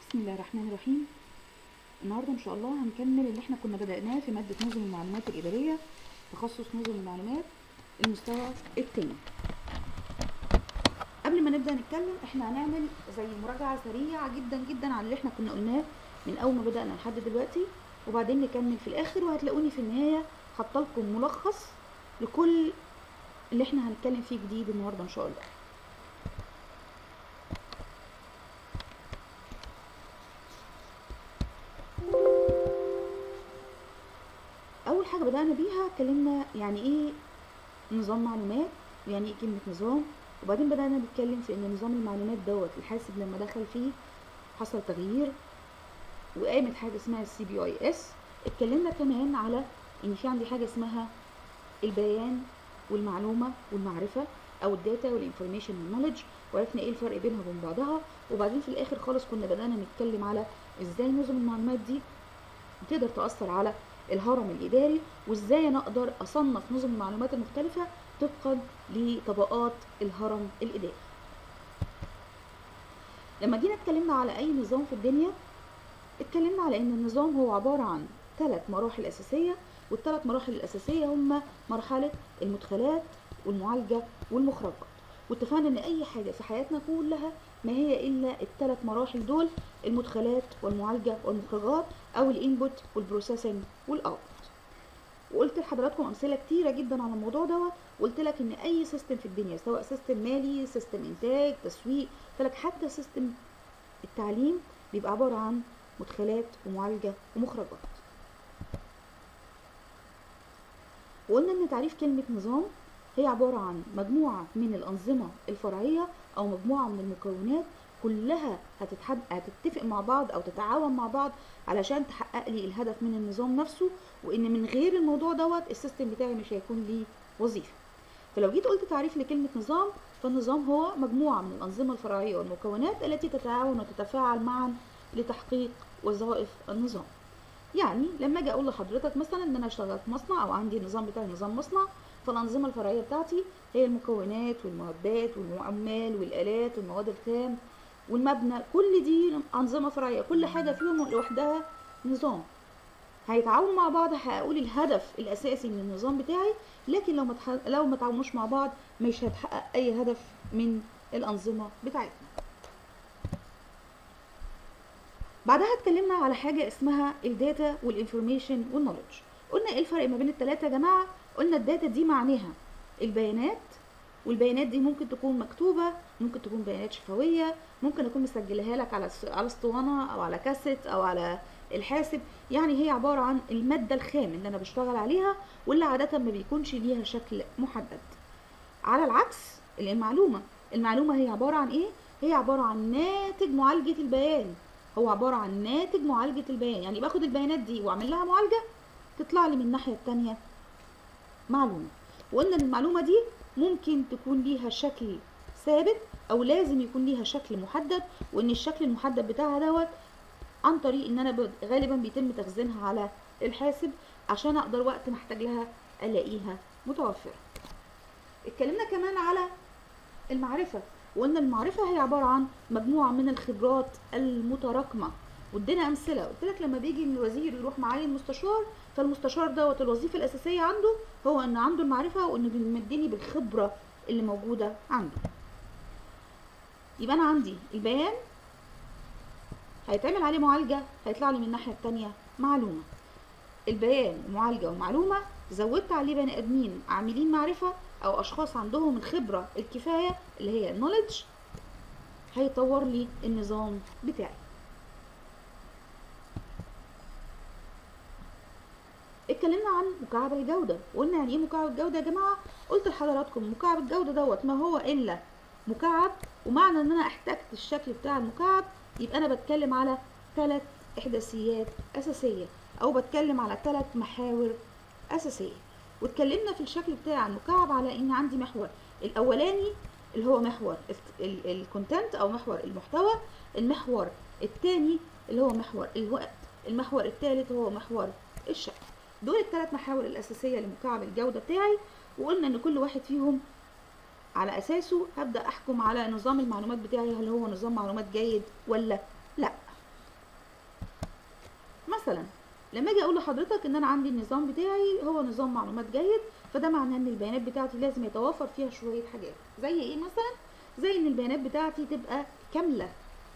بسم الله الرحمن الرحيم النهارده ان شاء الله هنكمل اللي احنا كنا بدأناه في مادة نظم المعلومات الإدارية تخصص نظم المعلومات المستوى التاني قبل ما نبدأ نتكلم احنا هنعمل زي مراجعة سريعة جدا جدا على اللي احنا كنا قلناه من أول ما بدأنا لحد دلوقتي وبعدين نكمل في الآخر وهتلاقوني في النهاية حاطه لكم ملخص لكل اللي احنا هنتكلم فيه جديد النهارده ان شاء الله اول حاجه بدانا بيها اتكلمنا يعني ايه نظام معلومات ويعني ايه كلمه نظام وبعدين بدانا نتكلم في ان نظام المعلومات دوت الحاسب لما دخل فيه حصل تغيير وقامت حاجه اسمها السي بي اي اس اتكلمنا كمان على ان في عندي حاجه اسمها البيان والمعلومه والمعرفه او الداتا والانفورميشن والنولج وعرفنا ايه الفرق بينها وبين بعضها وبعدين في الاخر خالص كنا بدانا نتكلم على ازاي نظم المعلومات دي تقدر تاثر على الهرم الاداري وازاي انا اقدر اصنف نظم المعلومات المختلفه طبقا لطبقات الهرم الاداري لما جينا اتكلمنا على اي نظام في الدنيا اتكلمنا على ان النظام هو عباره عن ثلاث مراحل اساسيه والثلاث مراحل الاساسيه هما مرحله المدخلات والمعالجه والمخرجات واتفقنا ان اي حاجه في حياتنا كلها ما هي الا الثلاث مراحل دول المدخلات والمعالجه والمخرجات او الانبوت والبروسيسنج والاوتبوت وقلت لحضراتكم امثله كتيره جدا على الموضوع دوت وقلت لك ان اي سيستم في الدنيا سواء سيستم مالي سيستم انتاج تسويق قلت لك حتى سيستم التعليم بيبقى عباره عن مدخلات ومعالجه ومخرجات وقلنا ان تعريف كلمه نظام هي عباره عن مجموعه من الانظمه الفرعيه او مجموعه من المكونات كلها هتتحد... هتتفق مع بعض او تتعاون مع بعض علشان تحقق لي الهدف من النظام نفسه وان من غير الموضوع دوت السيستم بتاعي مش هيكون ليه وظيفه فلو جيت قلت تعريف لكلمه نظام فالنظام هو مجموعه من الانظمه الفرعيه والمكونات التي تتعاون وتتفاعل معا لتحقيق وظائف النظام يعني لما اجي اقول لحضرتك مثلا ان انا اشتغل في مصنع او عندي النظام بتاعي نظام مصنع فالانظمه الفرعيه بتاعتي هي المكونات والمعدات والعمال والالات والمواد الخام والمبنى كل دي انظمه فرعيه كل حاجه فيهم لوحدها نظام هيتعاونوا مع بعض هقول الهدف الاساسي من النظام بتاعي لكن لو ما تح... لو ما تعاونوش مع بعض مش هتحقق اي هدف من الانظمه بتاعتنا بعدها اتكلمنا على حاجه اسمها الداتا والانفورميشن والنولج قلنا ايه الفرق ما بين الثلاثه يا جماعه قلنا الداتا دي معناها البيانات والبيانات دي ممكن تكون مكتوبه ممكن تكون بيانات شفويه ممكن اكون مسجلها لك على على اسطوانه او على كاسيت او على الحاسب يعني هي عباره عن الماده الخام اللي انا بشتغل عليها واللي عاده ما بيكونش ليها شكل محدد على العكس المعلومه المعلومه هي عباره عن ايه هي عباره عن ناتج معالجه البيان هو عباره عن ناتج معالجه البيان يعني باخد البيانات دي واعمل لها معالجه تطلع لي من الناحيه الثانيه معلومه وقلنا ان المعلومه دي ممكن تكون ليها شكل ثابت او لازم يكون ليها شكل محدد وان الشكل المحدد بتاعها دوت عن طريق ان انا غالبا بيتم تخزينها على الحاسب عشان اقدر وقت ما احتاج لها الاقيها متوفره اتكلمنا كمان على المعرفه وقلنا المعرفه هي عباره عن مجموعه من الخبرات المتراكمه وادينا امثله قلت لك لما بيجي الوزير يروح معين مستشار فالمستشار دوت الوظيفه الاساسيه عنده هو ان عنده المعرفه وانه بيمدني بالخبره اللي موجوده عنده يبقى انا عندي البيان هيتعمل عليه معالجه هيطلع لي من الناحيه الثانيه معلومه البيان ومعالجه ومعلومه زودت عليه بني ادمين عاملين معرفه او اشخاص عندهم الخبره الكفايه اللي هي النولج هيطور لي النظام بتاعي اتكلمنا عن مكعب الجوده وقلنا يعني ايه مكعب الجوده يا جماعه قلت لحضراتكم مكعب الجوده دوت ما هو الا مكعب ومعنى ان انا احتجت الشكل بتاع المكعب يبقى انا بتكلم على ثلاث احداثيات اساسيه او بتكلم على ثلاث محاور اساسيه واتكلمنا في الشكل بتاع المكعب على ان عندي محور الاولاني اللي هو محور الكونتنت او محور المحتوى المحور الثاني اللي هو محور الوقت المحور الثالث هو محور الشكل دول الثلاث محاور الاساسيه لمكعب الجوده بتاعي وقلنا ان كل واحد فيهم على اساسه هبدا احكم على نظام المعلومات بتاعي هل هو نظام معلومات جيد ولا لا مثلا لما اجي اقول لحضرتك ان انا عندي النظام بتاعي هو نظام معلومات جيد فده معناه ان البيانات بتاعتي لازم يتوافر فيها شويه حاجات زي ايه مثلا زي ان البيانات بتاعتي تبقى كامله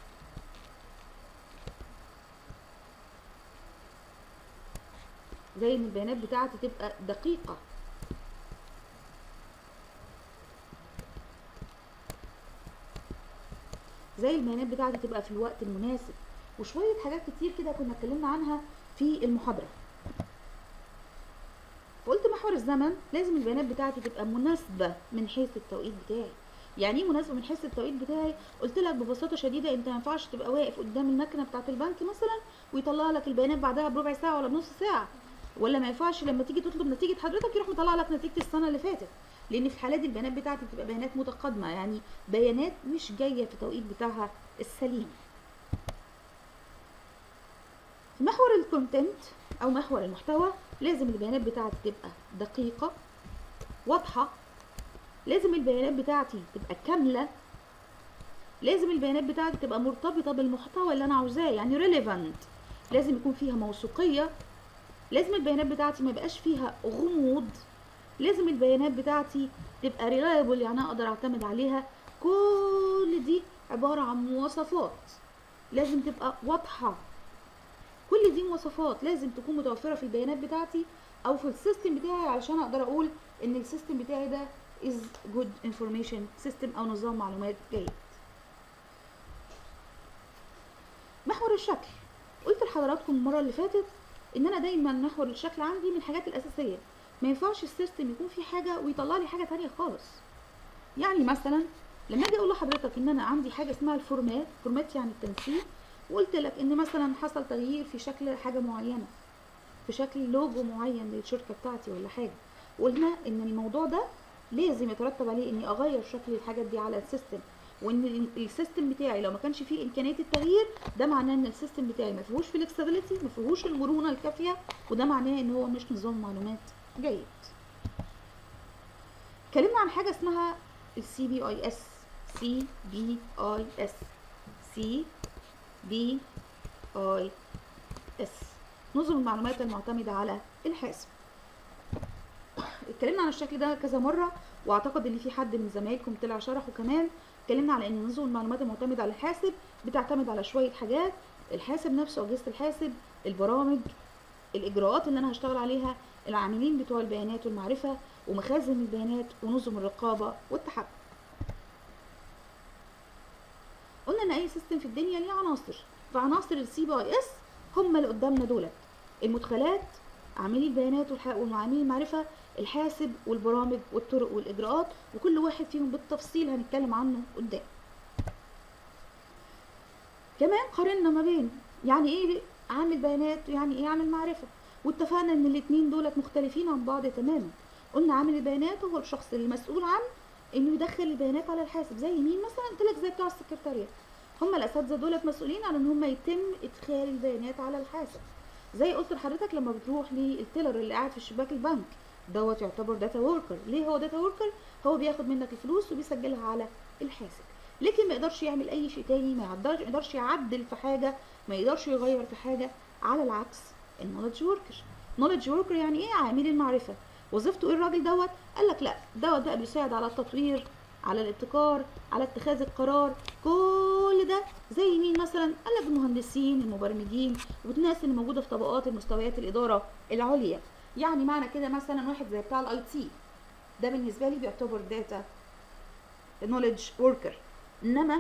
زي ان البيانات بتاعتي تبقى دقيقه زي البيانات بتاعتي تبقى في الوقت المناسب وشويه حاجات كتير كده كنا اتكلمنا عنها في المحاضره فقلت محور الزمن لازم البيانات بتاعتي تبقى مناسبه من حيث التوقيت بتاعي يعني ايه مناسبه من حيث التوقيت بتاعي قلت لك ببساطه شديده انت ما ينفعش تبقى واقف قدام المكنه بتاعه البنك مثلا ويطلع لك البيانات بعدها بربع ساعه ولا بنص ساعه ولا ما ينفعش لما تيجي تطلب نتيجه حضرتك يروح مطلع لك نتيجه السنه اللي فاتت لان في الحالات دي البيانات بتاعتي بتبقى بيانات متقدمه يعني بيانات مش جايه في التوقيت بتاعها السليم في محور الكونتنت او محور المحتوى لازم البيانات بتاعتي تبقى دقيقه واضحه لازم البيانات بتاعتي تبقى كامله لازم البيانات بتاعتي تبقى مرتبطه بالمحتوى اللي انا عاوزاه يعني ريليفانت لازم يكون فيها موثوقيه لازم البيانات بتاعتي ما يبقاش فيها غموض لازم البيانات بتاعتي تبقى ريلايبل يعني اقدر اعتمد عليها كل دي عباره عن مواصفات لازم تبقى واضحه كل دي مواصفات لازم تكون متوفره في البيانات بتاعتي او في السيستم بتاعي علشان اقدر اقول ان السيستم بتاعي ده is good information system او نظام معلومات جيد محور الشكل قلت لحضراتكم المره اللي فاتت ان انا دايما محور الشكل عندي من الحاجات الاساسيه ما ينفعش السيستم يكون فيه حاجه ويطلع لي حاجه تانية خالص يعني مثلا لما اجي اقول لحضرتك ان انا عندي حاجه اسمها الفورمات فورمات يعني التنسيق وقلت لك ان مثلا حصل تغيير في شكل حاجه معينه في شكل لوجو معين للشركه بتاعتي ولا حاجه وقلنا ان الموضوع ده لازم يترتب عليه اني اغير شكل الحاجات دي على السيستم وان السيستم بتاعي لو ما كانش فيه امكانيه التغيير ده معناه ان السيستم بتاعي ما فيهوش فلكسبيليتي ما فيهوش المرونه الكافيه وده معناه ان هو مش نظام معلومات جيد اتكلمنا عن حاجه اسمها السي بي اي اس سي بي اي اس سي بي اي اس نظم المعلومات المعتمده على الحاسب اتكلمنا عن الشكل ده كذا مره واعتقد ان في حد من زمايلكم طلع شرحه كمان اتكلمنا على ان نظم المعلومات المعتمده على الحاسب بتعتمد على شويه حاجات الحاسب نفسه اجهزه الحاسب البرامج الاجراءات اللي انا هشتغل عليها العاملين بتوع البيانات والمعرفه ومخازن البيانات ونظم الرقابه والتحكم قلنا ان اي سيستم في الدنيا ليه عناصر فعناصر السي بي اي اس هم اللي قدامنا دولت المدخلات عاملي البيانات وعاملي المعرفه الحاسب والبرامج والطرق والاجراءات وكل واحد فيهم بالتفصيل هنتكلم عنه قدام كمان قارنا ما بين يعني ايه عامل بيانات ويعني ايه عامل معرفه واتفقنا ان الاتنين دولت مختلفين عن بعض تماما قلنا عامل البيانات هو الشخص المسؤول عن انه يدخل البيانات على الحاسب زي مين مثلا قلت لك زي بتوع السكرتارية هم الاساتذه دولت مسؤولين عن ان هم يتم ادخال البيانات على الحاسب زي قلت لحضرتك لما بتروح للتيلر اللي قاعد في شباك البنك دوت يعتبر داتا وركر ليه هو داتا وركر هو بياخد منك الفلوس وبيسجلها على الحاسب لكن ما يقدرش يعمل اي شيء تاني ما يقدرش ما يقدرش يعدل في حاجه ما يقدرش يغير في حاجه على العكس النولج وركر نولج وركر يعني ايه عامل المعرفه وظيفته ايه الراجل دوت قال لك لا دوت بقى بيساعد على التطوير على الابتكار على اتخاذ القرار كل ده زي مين مثلا قال لك المهندسين المبرمجين والناس اللي موجوده في طبقات المستويات الاداره العليا يعني معنى كده مثلا واحد زي بتاع الاي تي ده بالنسبه لي بيعتبر داتا نوليدج وركر انما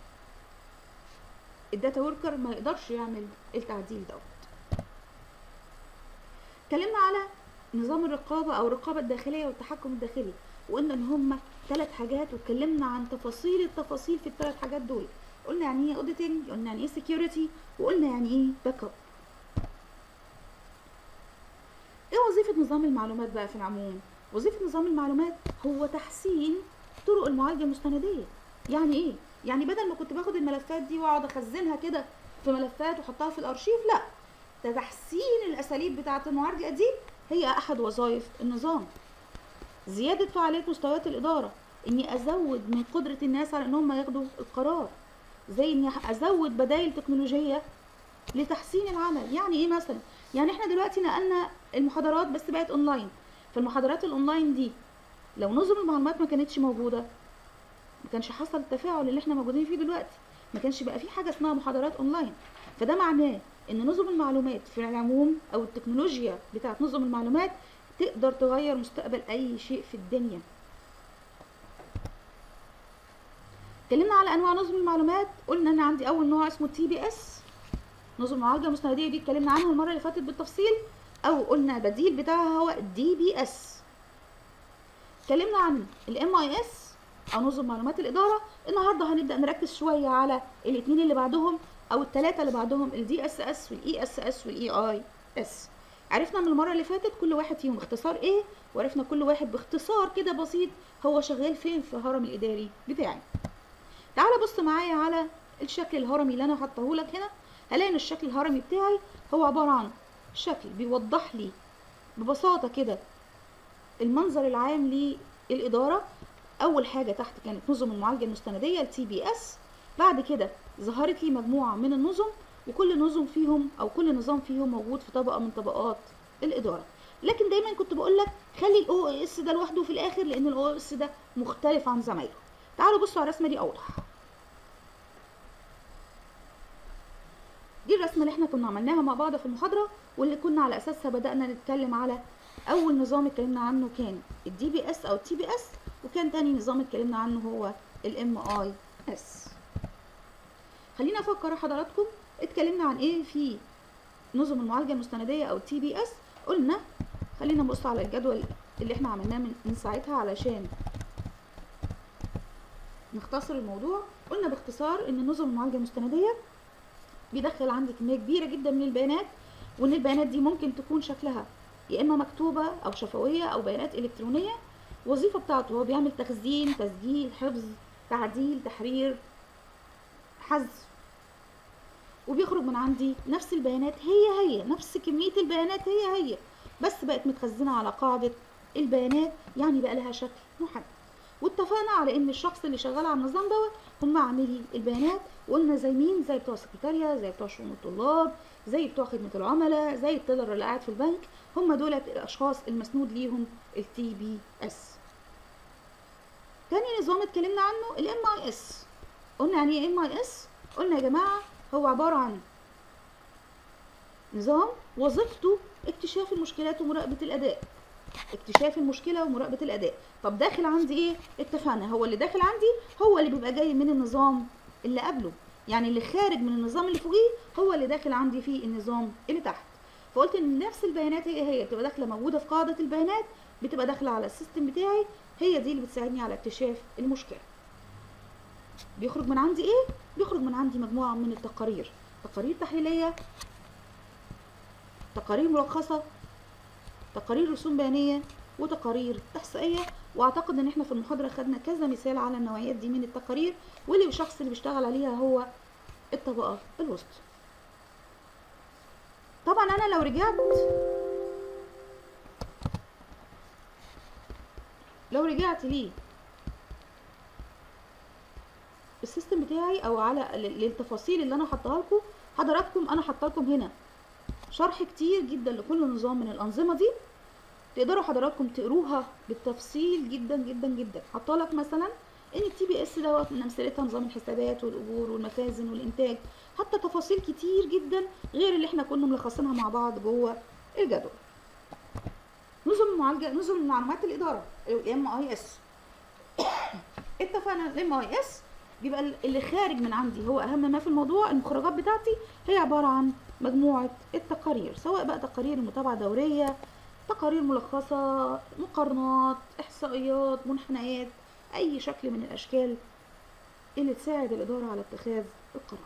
الداتا وركر ما يقدرش يعمل التعديل دوت اتكلمنا على نظام الرقابه او الرقابه الداخليه والتحكم الداخلي وقلنا ان هما ثلاث حاجات واتكلمنا عن تفاصيل التفاصيل في الثلاث حاجات دول قلنا يعني ايه اوديتنج قلنا يعني ايه سكيورتي وقلنا يعني ايه باك اب ايه وظيفه نظام المعلومات بقى في العموم وظيفه نظام المعلومات هو تحسين طرق المعالجه المستنديه يعني ايه يعني بدل ما كنت باخد الملفات دي واقعد اخزنها كده في ملفات واحطها في الارشيف لا ده تحسين الاساليب بتاعه المعالجه دي هي احد وظائف النظام زياده فعاليه مستويات الاداره اني ازود من قدره الناس على انهم ياخدوا القرار زي اني ازود بدائل تكنولوجيه لتحسين العمل يعني ايه مثلا يعني احنا دلوقتي نقلنا المحاضرات بس بقت اونلاين فالمحاضرات الاونلاين دي لو نظم المعلومات ما كانتش موجوده ما كانش حصل التفاعل اللي احنا موجودين فيه دلوقتي ما كانش بقى في حاجه اسمها محاضرات اونلاين فده معناه ان نظم المعلومات في العموم او التكنولوجيا بتاعت نظم المعلومات تقدر تغير مستقبل اي شيء في الدنيا اتكلمنا على انواع نظم المعلومات قلنا ان عندي اول نوع اسمه تي بي اس نظم المعالجه المستنديه دي اتكلمنا عنها المره اللي فاتت بالتفصيل او قلنا البديل بتاعها هو الدي بي اس اتكلمنا عن الام اي اس او نظم معلومات الاداره النهارده هنبدا نركز شويه على الاثنين اللي بعدهم او الثلاثه اللي بعدهم الدي اس اس والاي اس اس والاي اي اس عرفنا من المره اللي فاتت كل واحد فيهم اختصار ايه وعرفنا كل واحد باختصار كده بسيط هو شغال فين في الهرم الاداري بتاعي تعالى بص معايا على الشكل الهرمي اللي انا حاطه لك هنا هلاقي ان الشكل الهرمي بتاعي هو عباره عن شكل بيوضح لي ببساطه كده المنظر العام للاداره اول حاجه تحت كانت نظم المعالجه المستنديه التي بي اس بعد كده ظهرت لي مجموعه من النظم وكل نظم فيهم او كل نظام فيهم موجود في طبقه من طبقات الاداره لكن دايما كنت بقول لك خلي الاو اس ده لوحده في الاخر لان الاو اس ده مختلف عن زمايله تعالوا بصوا على الرسمه دي اوضح دي الرسمه اللي احنا كنا عملناها مع بعض في المحاضره واللي كنا على اساسها بدانا نتكلم على اول نظام اتكلمنا عنه كان الدي بي اس او التي بي اس وكان تاني نظام اتكلمنا عنه هو الام اي اس خلينا افكر حضراتكم اتكلمنا عن ايه في نظم المعالجه المستنديه او التي بي اس قلنا خلينا نبص على الجدول اللي احنا عملناه من, من ساعتها علشان نختصر الموضوع قلنا باختصار ان نظم المعالجه المستنديه بيدخل عندي كميه كبيره جدا من البيانات وان البيانات دي ممكن تكون شكلها يا اما مكتوبه او شفويه او بيانات الكترونيه الوظيفه بتاعته هو بيعمل تخزين تسجيل حفظ تعديل تحرير حذف وبيخرج من عندي نفس البيانات هي هي نفس كميه البيانات هي هي بس بقت متخزنه على قاعده البيانات يعني بقى لها شكل محدد واتفقنا على ان الشخص اللي شغال على النظام دوت هم عاملي البيانات وقلنا زي مين زي بتوع السكرتارية زي بتوع شؤون الطلاب زي بتوع خدمة العملاء زي التيلر اللي قاعد في البنك هم دولت الاشخاص المسنود ليهم التي بي اس تاني نظام اتكلمنا عنه الام اي اس قلنا يعني ايه ام اي اس قلنا يا جماعة هو عبارة عن نظام وظيفته اكتشاف المشكلات ومراقبة الاداء اكتشاف المشكله ومراقبه الاداء طب داخل عندي ايه اتفقنا هو اللي داخل عندي هو اللي بيبقى جاي من النظام اللي قبله يعني اللي خارج من النظام اللي فوقيه هو اللي داخل عندي في النظام اللي تحت فقلت ان نفس البيانات هي هي بتبقى داخله موجوده في قاعده البيانات بتبقى داخله على السيستم بتاعي هي دي اللي بتساعدني على اكتشاف المشكله بيخرج من عندي ايه بيخرج من عندي مجموعه من التقارير تقارير تحليليه تقارير ملخصه تقارير رسوم بيانيه وتقارير احصائيه واعتقد ان احنا في المحاضره خدنا كذا مثال على النوعيات دي من التقارير واللي الشخص اللي بيشتغل عليها هو الطبقه الوسطى طبعا انا لو رجعت لو رجعت ليه السيستم بتاعي او على للتفاصيل اللي انا حطاها لكم حضراتكم انا حاطه لكم هنا شرح كتير جدا لكل نظام من الانظمه دي تقدروا حضراتكم تقروها بالتفصيل جدا جدا جدا حاطه لك مثلا ان التي بي اس دوت من امثلتها نظام الحسابات والاجور والمخازن والانتاج حتى تفاصيل كتير جدا غير اللي احنا كنا ملخصينها مع بعض جوه الجدول نظم المعالجه نظم معلومات الاداره الام اي اس اتفقنا الام اي اس بيبقى اللي خارج من عندي هو اهم ما في الموضوع المخرجات بتاعتي هي عباره عن مجموعه التقارير سواء بقى تقارير متابعه دوريه تقارير ملخصة مقارنات إحصائيات منحنيات أي شكل من الأشكال اللي تساعد الإدارة على اتخاذ القرار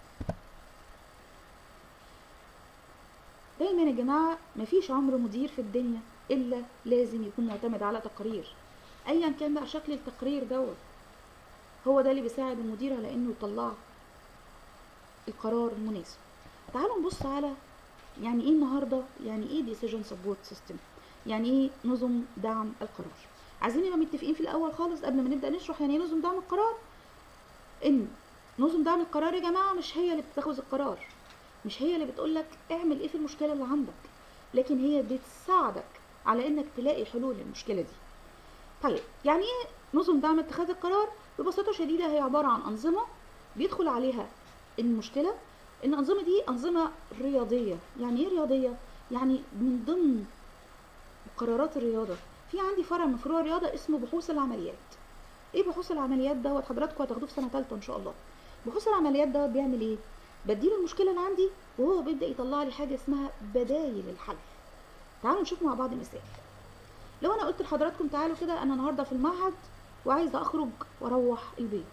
دايما يا جماعة مفيش عمر مدير في الدنيا إلا لازم يكون معتمد على تقارير أيا كان بقى شكل التقرير دوت هو ده اللي بيساعد المدير على إنه يطلع القرار المناسب تعالوا نبص على يعني ايه النهارده يعني ايه ديسيجن سبورت سيستم يعني ايه نظم دعم القرار عايزين نبقى متفقين في الاول خالص قبل ما نبدا نشرح يعني ايه نظم دعم القرار ان نظم دعم القرار يا جماعه مش هي اللي بتاخذ القرار مش هي اللي بتقولك اعمل ايه في المشكله اللي عندك لكن هي بتساعدك على انك تلاقي حلول للمشكله دي طيب يعني ايه نظم دعم اتخاذ القرار ببساطه شديده هي عباره عن انظمه بيدخل عليها المشكله الانظمه دي انظمه رياضيه يعني ايه رياضيه يعني من ضمن قرارات الرياضه في عندي فرع من فروع الرياضه اسمه بحوث العمليات ايه بحوث العمليات دوت حضراتكم هتاخدوه في سنه ثالثه ان شاء الله بحوث العمليات دوت بيعمل ايه بديله المشكله اللي عندي وهو بيبدا يطلع لي حاجه اسمها بدايل الحل تعالوا نشوف مع بعض مثال لو انا قلت لحضراتكم تعالوا كده انا النهارده في المعهد وعايزه اخرج واروح البيت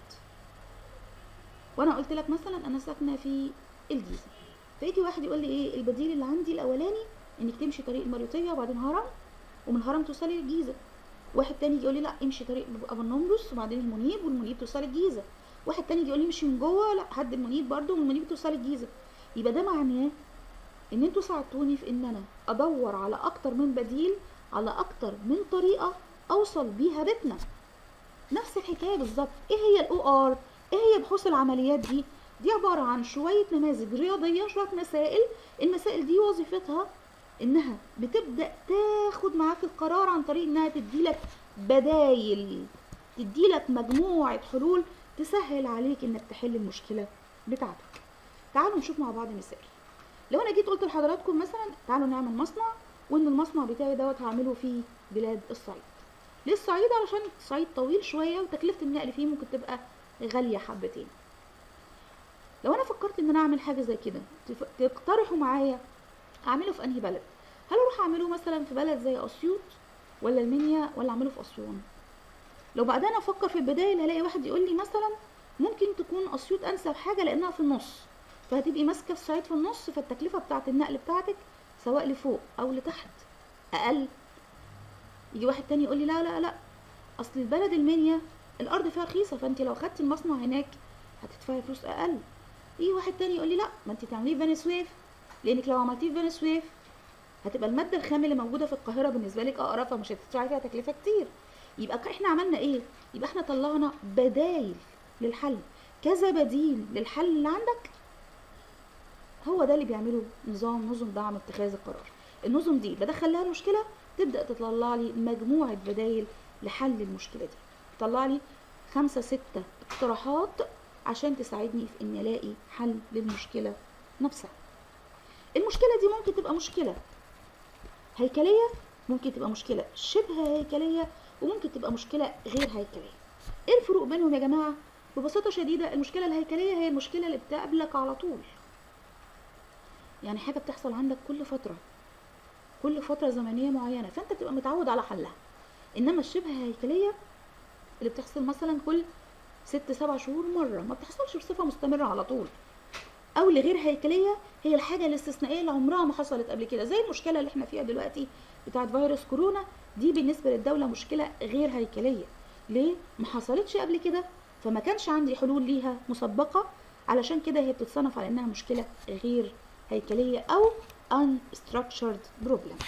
وانا قلت لك مثلا انا ساكنه في الجيزه فيجي واحد يقول لي ايه البديل اللي عندي الاولاني انك تمشي طريق المريوطيه وبعدين هرم ومن الهرم توصلي للجيزه واحد تاني يجي يقول لي لا امشي طريق ابو النمرس وبعدين المنيب والمنيب توصلي الجيزه واحد تاني يجي يقول لي امشي من جوه لا هد المنيب برده ومن المنيب توصلي الجيزه يبقى ده معناه ان انتوا ساعدتوني في ان انا ادور على اكتر من بديل على اكتر من طريقه اوصل بيها بيتنا نفس الحكايه بالظبط ايه هي الاو ار ايه هي بحوث العمليات دي دي عباره عن شويه نماذج رياضيه شويه مسائل المسائل دي وظيفتها انها بتبدا تاخد معاك القرار عن طريق انها تديلك بدايل تديلك مجموعه حلول تسهل عليك انك تحل المشكله بتاعتك تعالوا نشوف مع بعض مثال لو انا جيت قلت لحضراتكم مثلا تعالوا نعمل مصنع وان المصنع بتاعي دوت هعمله في بلاد الصعيد ليه الصعيد علشان الصعيد طويل شويه وتكلفه النقل فيه ممكن تبقى غاليه حبتين لو انا فكرت ان انا اعمل حاجه زي كده تقترحوا معايا اعمله في انهي بلد هل اروح اعمله مثلا في بلد زي اسيوط ولا المنيا ولا اعمله في اسوان لو بعدين افكر في البدايل هلاقي واحد يقول لي مثلا ممكن تكون اسيوط انسب حاجه لانها في النص فهتبقي ماسكه الصعيد في النص فالتكلفه بتاعه النقل بتاعتك سواء لفوق او لتحت اقل يجي واحد تاني يقول لي لا لا لا اصل البلد المنيا الارض فيها رخيصه فانت لو خدتي المصنع هناك هتدفعي فلوس اقل يجي واحد تاني يقول لي لا ما انت تعمليه في بني سويف لانك لو عملتيه في بني سويف هتبقى الماده الخام اللي موجوده في القاهره بالنسبه لك اقرب فمش هتدفعي فيها تكلفه كتير يبقى احنا عملنا ايه يبقى احنا طلعنا بدايل للحل كذا بديل للحل اللي عندك هو ده اللي بيعمله نظام نظم دعم اتخاذ القرار النظم دي بدخل لها المشكله تبدا تطلع لي مجموعه بدايل لحل المشكله دي تطلع لي خمسة ستة اقتراحات عشان تساعدني في اني الاقي حل للمشكله نفسها المشكله دي ممكن تبقى مشكله هيكليه ممكن تبقى مشكله شبه هيكليه وممكن تبقى مشكله غير هيكليه ايه الفروق بينهم يا جماعه ببساطه شديده المشكله الهيكليه هي المشكله اللي بتقابلك على طول يعني حاجه بتحصل عندك كل فتره كل فتره زمنيه معينه فانت تبقى متعود على حلها انما الشبه هيكليه اللي بتحصل مثلا كل ست سبع شهور مره ما بتحصلش بصفه مستمره على طول او اللي غير هيكليه هي الحاجه الاستثنائيه اللي عمرها ما حصلت قبل كده زي المشكله اللي احنا فيها دلوقتي بتاعت فيروس كورونا دي بالنسبه للدوله مشكله غير هيكليه ليه ما حصلتش قبل كده فما كانش عندي حلول ليها مسبقه علشان كده هي بتتصنف على انها مشكله غير هيكليه او unstructured problem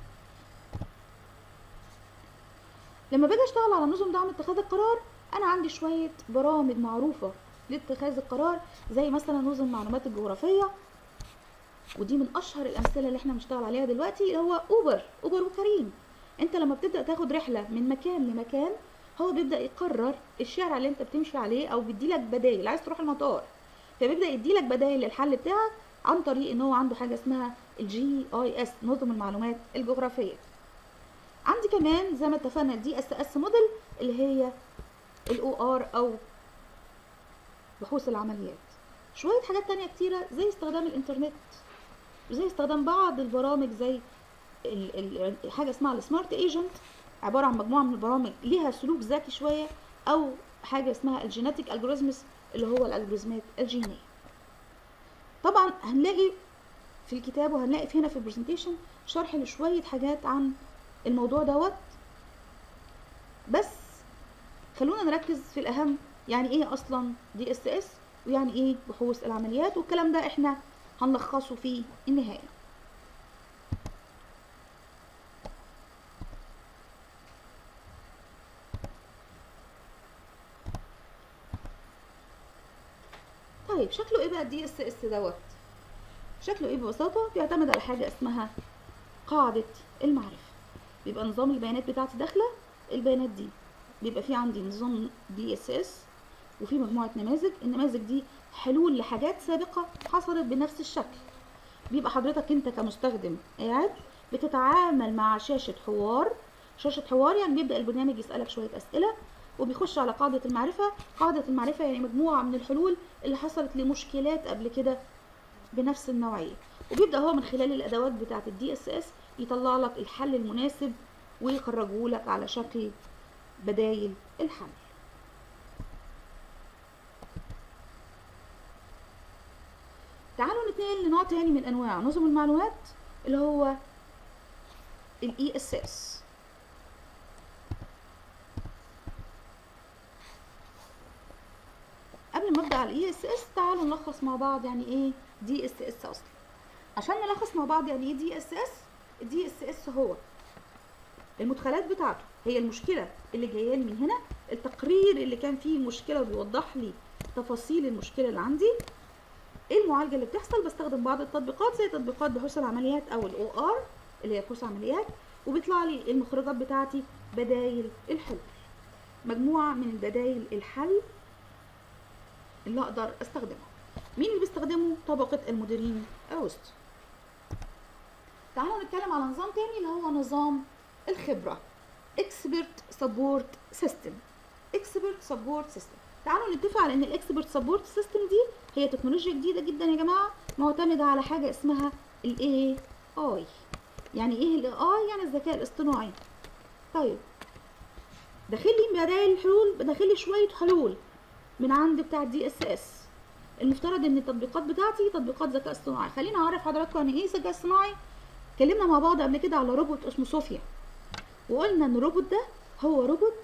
لما باجي اشتغل على نظم دعم اتخاذ القرار انا عندي شويه برامج معروفه لاتخاذ القرار زي مثلا نظم المعلومات الجغرافيه ودي من اشهر الامثله اللي احنا بنشتغل عليها دلوقتي اللي هو اوبر اوبر وكريم انت لما بتبدا تاخد رحله من مكان لمكان هو بيبدا يقرر الشارع اللي انت بتمشي عليه او بيديلك بدايل عايز تروح المطار فبيبدا يديلك بدايل للحل بتاعك عن طريق ان هو عنده حاجه اسمها الجي اي اس نظم المعلومات الجغرافيه عندي كمان زي ما اتفقنا الدي اس اس موديل اللي هي الاو ار او بحوث العمليات شويه حاجات تانية كتيره زي استخدام الانترنت زي استخدام بعض البرامج زي ال ال حاجه اسمها السمارت ايجنت عباره عن مجموعه من البرامج ليها سلوك ذكي شويه او حاجه اسمها الجيناتيك الجوريزمز اللي هو الالجوريزمات الجينيه طبعا هنلاقي في الكتاب وهنلاقي في هنا في البرزنتيشن شرح لشويه حاجات عن الموضوع دوت بس خلونا نركز في الاهم يعني ايه اصلا دي اس اس ويعني ايه بحوث العمليات والكلام ده احنا هنلخصه في النهايه طيب شكله ايه بقى الدي اس اس دوت شكله ايه ببساطه بيعتمد على حاجه اسمها قاعده المعرفه بيبقى نظام البيانات بتاعتي داخله البيانات دي بيبقى في عندي نظام دي اس اس وفي مجموعه نماذج النماذج دي حلول لحاجات سابقه حصلت بنفس الشكل بيبقى حضرتك انت كمستخدم قاعد بتتعامل مع شاشه حوار شاشه حوار يعني بيبدا البرنامج يسالك شويه اسئله وبيخش على قاعده المعرفه قاعده المعرفه يعني مجموعه من الحلول اللي حصلت لمشكلات قبل كده بنفس النوعيه وبيبدا هو من خلال الادوات بتاعه الدي اس اس يطلع لك الحل المناسب ويخرجه لك على شكل بدايل الحل تعالوا نتنقل لنوع تاني من انواع نظم المعلومات اللي هو الاي اس اس قبل ما ابدا على الاي اس اس تعالوا نلخص مع بعض يعني ايه دي اس اس اصلا عشان نلخص مع بعض يعني ايه دي اس اس الدي اس اس هو المدخلات بتاعته هي المشكله اللي جايه لي من هنا التقرير اللي كان فيه المشكله وبيوضح لي تفاصيل المشكله اللي عندي ايه المعالجه اللي بتحصل بستخدم بعض التطبيقات زي تطبيقات بحوث العمليات او الاو ار اللي هي بحوث عمليات وبيطلع لي المخرجات بتاعتي بدايل الحلول مجموعه من البدايل الحل اللي اقدر استخدمها مين اللي بيستخدمه طبقه المديرين الوسط تعالوا نتكلم على نظام تاني اللي هو نظام الخبره expert support system expert support system تعالوا نتفق على ان الاكسبرت سبورت سيستم دي هي تكنولوجيا جديده جدا يا جماعه معتمده على حاجه اسمها الاي اي يعني ايه الاي اي يعني الذكاء الاصطناعي طيب داخل لي بدايل الحلول داخل لي شويه حلول من عند بتاع دي اس اس المفترض ان التطبيقات بتاعتي تطبيقات ذكاء اصطناعي خلينا اعرف حضراتكم يعني ايه ذكاء اصطناعي اتكلمنا مع بعض قبل كده على روبوت اسمه صوفيا وقلنا ان الروبوت ده هو روبوت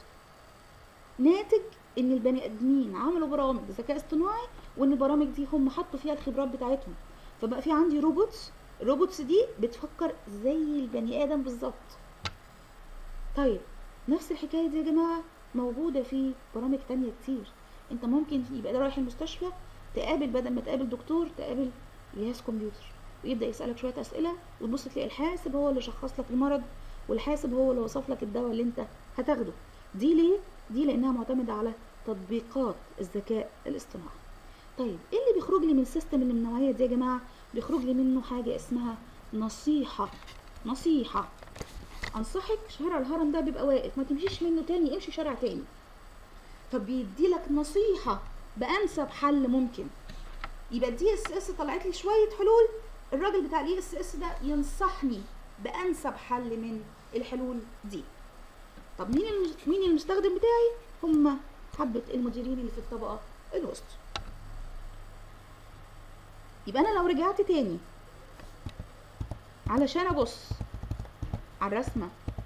ناتج ان البني ادمين عملوا برامج ذكاء اصطناعي وان البرامج دي هم حطوا فيها الخبرات بتاعتهم فبقى في عندي روبوتس الروبوتس دي بتفكر زي البني ادم بالظبط طيب نفس الحكايه دي يا جماعه موجوده في برامج تانية كتير انت ممكن يبقى ده رايح المستشفى تقابل بدل ما تقابل دكتور تقابل جهاز كمبيوتر ويبدا يسالك شويه اسئله وتبص تلاقي الحاسب هو اللي شخص لك المرض والحاسب هو اللي وصف لك الدواء اللي انت هتاخده دي ليه دي لانها معتمده على تطبيقات الذكاء الاصطناعي طيب ايه اللي بيخرج لي من السيستم اللي من النوعيه دي يا جماعه بيخرج لي منه حاجه اسمها نصيحه نصيحه انصحك شارع الهرم ده بيبقى واقف ما تمشيش منه تاني امشي شارع تاني فبيدي لك نصيحه بانسب حل ممكن يبقى الدي اس اس طلعت لي شويه حلول الراجل بتاع الاي اس اس ده ينصحني بانسب حل من الحلول دي طب مين مين المستخدم بتاعي هم حبه المديرين اللي في الطبقه الوسط يبقى انا لو رجعت تاني علشان ابص على الرسمه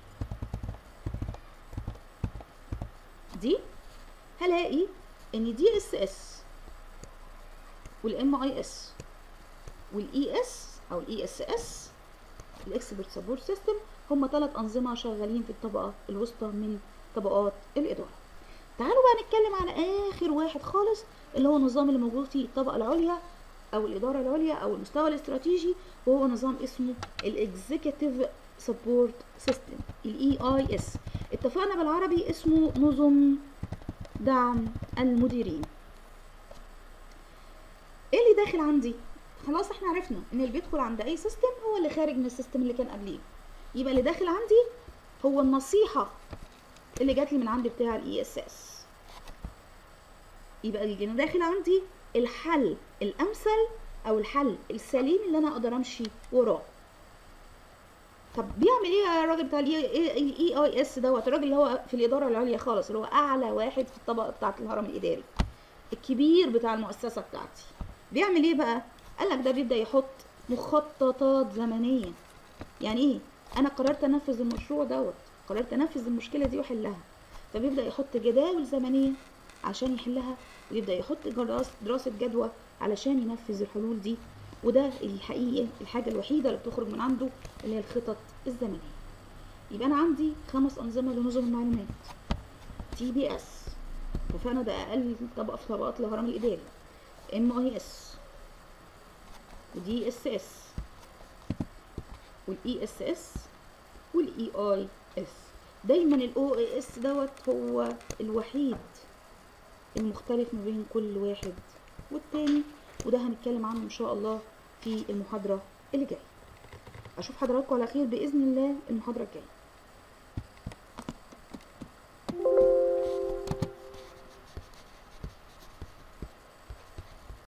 دي هلاقي ان دي اس اس والام اي اس والاي اس او الاي اس اس الاكسبرت سبورت سيستم هم ثلاث انظمه شغالين في الطبقه الوسطى من طبقات الاداره تعالوا بقى نتكلم على اخر واحد خالص اللي هو النظام اللي موجود في الطبقه العليا او الاداره العليا او المستوى الاستراتيجي وهو نظام اسمه الاكزيكتيف سبورت سيستم الاي اي اس اتفقنا بالعربي اسمه نظم دعم المديرين ايه اللي داخل عندي خلاص احنا عرفنا ان اللي بيدخل عند اي سيستم هو اللي خارج من السيستم اللي كان قبليه يبقى اللي داخل عندي هو النصيحه اللي جات لي من عند بتاع الاي اس اس يبقى اللي داخل عندي الحل الامثل او الحل السليم اللي انا اقدر امشي وراه طب بيعمل ايه يا الراجل بتاع الاي اي اس دوت الراجل اللي هو في الاداره العليا خالص اللي هو اعلى واحد في الطبقه بتاعه الهرم الاداري الكبير بتاع المؤسسه بتاعتي بيعمل ايه بقى قال لك ده بيبدا يحط مخططات زمنيه يعني ايه انا قررت انفذ المشروع دوت قررت انفذ المشكله دي واحلها فبيبدا يحط جداول زمنيه عشان يحلها ويبدا يحط دراسه جدوى علشان ينفذ الحلول دي وده الحقيقه الحاجه الوحيده اللي بتخرج من عنده اللي هي الخطط الزمنيه يبقى انا عندي خمس انظمه لنظم المعلومات تي بي اس اتفقنا ده اقل طبقه في طبقات الهرم الاداري ام اي اس ودي اس اس والاي اس اس والاي اي اس دايما الاو اي اس دوت هو الوحيد المختلف ما بين كل واحد والتاني وده هنتكلم عنه ان شاء الله في المحاضرة اللي جاية اشوف حضراتكم على خير باذن الله المحاضرة الجاية